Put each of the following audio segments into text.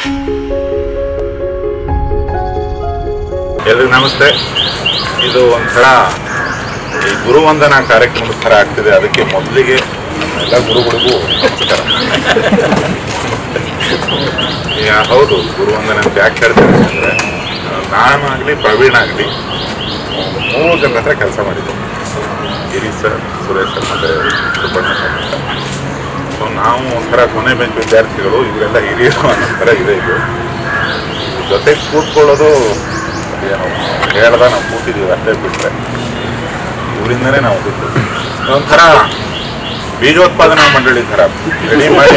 ಎಲ್ರಿಗೂ ನಮಸ್ತೆ ಇದು ಒಂಥರ ಈ ಗುರುವಂದನಾ ಕಾರ್ಯಕ್ರಮದ ಥರ ಆಗ್ತಿದೆ ಅದಕ್ಕೆ ಮೊದಲಿಗೆ ಎಲ್ಲ ಗುರುಗಳಿಗೂ ನಮಸ್ಕಾರ ಈಗ ಹೌದು ಗುರುವಂದನ ಅಂತ ಯಾಕೆ ಹೇಳ್ತೇನೆ ಅಂದರೆ ನಾನಾಗಲಿ ಪ್ರವೀಣ್ ಆಗಲಿ ಮೂರು ಜನರ ಹತ್ರ ಕೆಲಸ ಮಾಡಿದ್ದೆ ಗಿರೀಶ್ ಸರ್ ಸುರೇಶ್ ಸರ್ ಮತ್ತು ಸುಬ್ಬಣ್ಣ ಸರ್ ಅಂತ ಸೊ ನಾವು ಒಂಥರ ಕೊನೆ ಬೆಂಚ್ ವಿದ್ಯಾರ್ಥಿಗಳು ಇವರೆಲ್ಲ ಹಿರಿಯರು ಅನ್ನೋ ಥರ ಇದೆ ಇದು ಜೊತೆಗೆ ಕೂತ್ಕೊಳ್ಳೋದು ಏನು ಹೇಳ್ದ ನಾವು ಕೂತಿದ್ದೀವಿ ಅಷ್ಟೇ ಬಿಟ್ಟರೆ ಇವರಿಂದನೇ ನಾವು ಕೂತು ಒಂಥರ ಬೀಜೋತ್ಪಾದನಾ ಮಂಡಳಿ ಥರ ರೆಡಿ ಮಾಡಿ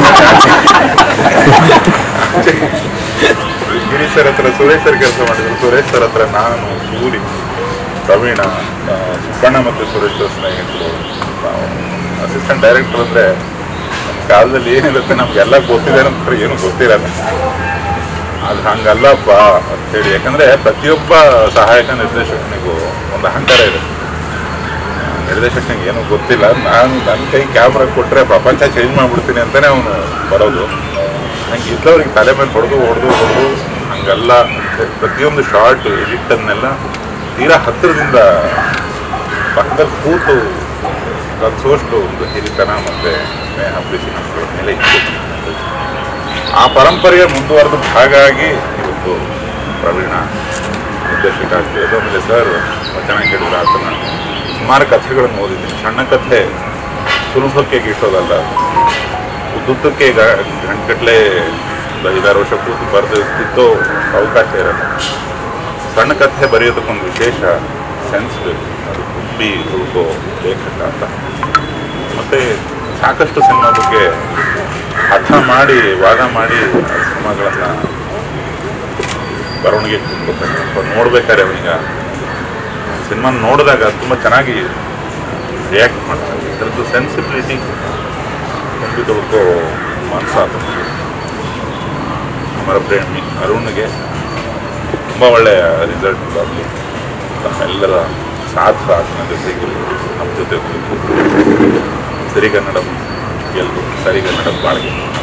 ಗಿರೀಶ್ ಸರ್ ಹತ್ರ ಸುರೇಶ್ ಸರ್ ಕೆಲಸ ಮಾಡಿದ್ರು ಸುರೇಶ್ ಸರ್ ಹತ್ರ ನಾನು ಸೂರಿ ಪ್ರವೀಣ ಆ, ಸುಬ್ಬಣ್ಣ ಮತ್ತು ಸುರೇಶ್ ಅವ್ರ ಸ್ನೇಹಿತರು ನಾವು ಅಸಿಸ್ಟೆಂಟ್ ಡೈರೆಕ್ಟರ್ ಅಂದರೆ ನಮ್ಮ ಕಾಲದಲ್ಲಿ ಏನಿರುತ್ತೆ ನಮಗೆಲ್ಲ ಗೊತ್ತಿದೆ ಅಂತ ಏನು ಗೊತ್ತಿರಲ್ಲ ಅದು ಹಂಗಲ್ಲಪ್ಪ ಅಂತೇಳಿ ಯಾಕಂದ್ರೆ ಪ್ರತಿಯೊಬ್ಬ ಸಹಾಯಕ ನಿರ್ದೇಶಕನಿಗೂ ಒಂದು ಅಹಂಕಾರ ಇದೆ ನಿರ್ದೇಶಕನಿಗೆ ಏನೂ ಗೊತ್ತಿಲ್ಲ ನಾನು ನನ್ನ ಕೈ ಕ್ಯಾಮ್ರಾ ಕೊಟ್ಟರೆ ಪ್ರಪಂಚ ಚೇಂಜ್ ಮಾಡಿಬಿಡ್ತೀನಿ ಅಂತಲೇ ಅವನು ಬರೋದು ಹಂಗೆ ಇದ್ದವ್ರಿಗೆ ತಲೆ ಮೇಲೆ ಹೊಡೆದು ಹೊಡೆದು ಹೊಡೆದು ಹಂಗೆಲ್ಲ ಪ್ರತಿಯೊಂದು ಶಾರ್ಟ್ ಎಡಿಟನ್ನೆಲ್ಲ ತೀರಾ ಹತ್ತಿರದಿಂದ ಪಕ್ಕದಲ್ಲಿ ಕೂತು ಕಲಿಸೋಷ್ಟು ಒಂದು ಹಿರಿತನ ಮತ್ತು ಸ್ನೇಹ ಪ್ರೀತಿ ನಮ್ಮಗಳ ಮೇಲೆ ಇತ್ತು ಆ ಪರಂಪರೆಯ ಮುಂದುವರೆದ ಭಾಗ ಆಗಿ ಇವತ್ತು ಪ್ರವೀಣ ನಿರ್ದೇಶಕ ಆಗ್ತಿರೋದು ಆಮೇಲೆ ಸರ್ ಚೆನ್ನಾಗಿ ಹೇಳಿದ್ರು ಆತನ ಸುಮಾರು ಕಥೆಗಳನ್ನು ಓದಿದ್ದೀನಿ ಸಣ್ಣ ಕಥೆ ಸುಲಭಕ್ಕೆ ಗೀಟೋದಲ್ಲ ಉದ್ದುದ್ದಕ್ಕೆ ಈಗ ಗಂಟೆಗಟ್ಟಲೆ ಒಂದು ಐದಾರು ವರ್ಷ ಕೂತು ಬರೆದಿದ್ದೋ ಅವಕಾಶ ಇರಲ್ಲ ಸಣ್ಣ ಕಥೆ ಬರೆಯೋದಕ್ಕೊಂದು ವಿಶೇಷ ಸೆನ್ಸ್ ಬೇಕು ಅದು ತುಂಬಿ ಹುಡುಕೋ ಲೇಖಕ ಅಂತ ಮತ್ತು ಸಾಕಷ್ಟು ಸಿನಿಮಾ ಬಗ್ಗೆ ಹಠ ಮಾಡಿ ವಾದ ಮಾಡಿ ಆ ಸಿನಿಮಾಗಳನ್ನು ಬರವಣಿಗೆ ಕುಂತ್ಕೋತಾನೆ ಅಥವಾ ನೋಡ್ಬೇಕಾದ್ರೆ ಅವನಿಗೆ ಸಿನಿಮಾ ನೋಡಿದಾಗ ತುಂಬ ಚೆನ್ನಾಗಿ ರಿಯಾಕ್ಟ್ ಮಾಡ್ತಾನೆ ಇದರದ್ದು ಸೆನ್ಸಿಬಿಲಿಟಿ ತುಂಬಿ ತುಳ್ಕೋ ಮನಸ್ಸಾದ ಅಮರ ಪ್ರೇಮಿ ಅರುಣ್ಗೆ ತುಂಬ ಒಳ್ಳೆಯ ರಿಸಲ್ಟ್ ಬರಲಿ ತಮ್ಮೆಲ್ಲರ ಸಾಥ್ ಆತನ ಜೊತೆಗೆ ನಮ್ಮ ಜೊತೆ ಕೂತು ಸಿರಿಗನ್ನಡ ಗೆಲ್ಲು ಸರಿಗನ್ನಡ ಬಾಳ್ಗೆ